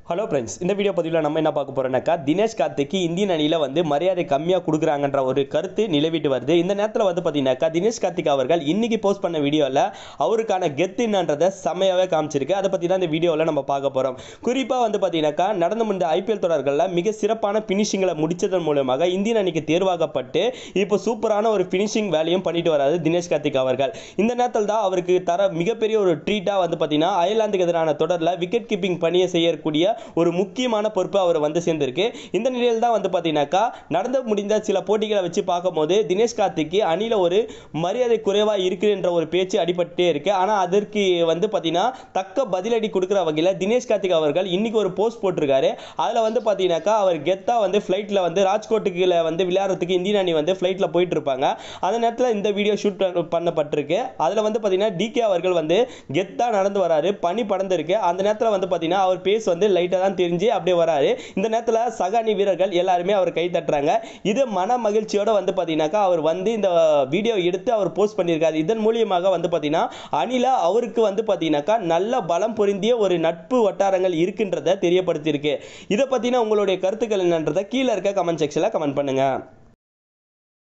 hello friends இந்த video பதிவில் நம்ம என்ன பார்க்க போறோம்னாக்கா தினேஷ் கார்த்திக்கு இந்தியன் அணியில் வந்து மரியாதை கம்மியாக கொடுக்குறாங்கன்ற ஒரு கருத்து நிலவிட்டு வருது இந்த நேரத்தில் வந்து பார்த்தீங்கன்னாக்கா தினேஷ் கார்த்திக் அவர்கள் இன்னைக்கு போஸ்ட் பண்ண வீடியோவில் அவருக்கான கெத்து என்னன்றதை செம்மையாகவே காமிச்சிருக்கு அதை பற்றி தான் இந்த வீடியோவில் நம்ம பார்க்க போகிறோம் குறிப்பாக வந்து பார்த்தீங்கன்னாக்கா நடந்து முடிந்த ஐபிஎல் தொடர்களில் மிக சிறப்பான ஃபினிஷிங்களை முடிச்சதன் மூலமாக இந்தியன் அணிக்கு தேர்வாகப்பட்டு இப்போ சூப்பரான ஒரு ஃபினிஷிங் வேலையும் பண்ணிட்டு வராது தினேஷ் கார்த்திக் அவர்கள் இந்த நேரத்தில் தான் அவருக்கு தர மிகப்பெரிய ஒரு ட்ரீட்டாக வந்து பார்த்தீங்கன்னா அயர்லாந்துக்கு எதிரான தொடரில் விக்கெட் கீப்பிங் பணியை செய்யக்கூடிய ஒரு முக்கியமான பொறுப்பு அவர் வந்து சேர்ந்திருக்கு இந்த நிலையில் தான் வந்து பார்த்தீங்கன்னாக்கா நடந்து முடிந்த சில போட்டிகளை வச்சு பார்க்கும்போது தினேஷ் கார்த்திக்கு அணியில் ஒரு மரியாதை குறைவாக இருக்குன்ற ஒரு பேச்சு அடிபட்டே இருக்கு ஆனால் அதற்கு வந்து பார்த்தீங்கன்னா தக்க பதிலடி கொடுக்குற வகையில் தினேஷ் கார்த்திக் அவர்கள் இன்னைக்கு ஒரு போஸ்ட் போட்டிருக்காரு அதில் வந்து பார்த்தீங்கன்னாக்கா அவர் கெத்தா வந்து ஃப்ளைட்டில் வந்து ராஜ்கோட்டுக்கு வந்து விளையாடுறதுக்கு இந்தியன் அணி வந்து ஃப்ளைட்டில் போயிட்டு இருப்பாங்க அந்த நேரத்தில் இந்த வீடியோ ஷூட் பண்ணப்பட்டிருக்கு அதில் வந்து பார்த்தீங்கன்னா டிகே அவர்கள் வந்து கெத்தா நடந்து வராரு பனி படர்ந்திருக்கு அந்த நேரத்தில் வந்து பார்த்தீங்கன்னா அவர் பேஸ் வந்து லைட்டாக தான் தெரிஞ்சு அப்படியே வராரு இந்த நேரத்தில் சக அணி வீரர்கள் எல்லாருமே அவர் கை தட்டுறாங்க இது மன மகிழ்ச்சியோட வந்து பார்த்தீங்கன்னாக்கா அவர் வந்து இந்த வீடியோ எடுத்து அவர் போஸ்ட் பண்ணியிருக்காரு இதன் மூலியமாக வந்து பார்த்தீங்கன்னா அணில அவருக்கு வந்து பார்த்தீங்கன்னாக்கா நல்ல பலம் பொருந்திய ஒரு நட்பு வட்டாரங்கள் இருக்குன்றதை தெரியப்படுத்தியிருக்கு இதை பற்றின உங்களுடைய கருத்துக்கள் என்னன்றதை கீழே இருக்க கமெண்ட் செக்ஷனில் கமெண்ட் பண்ணுங்க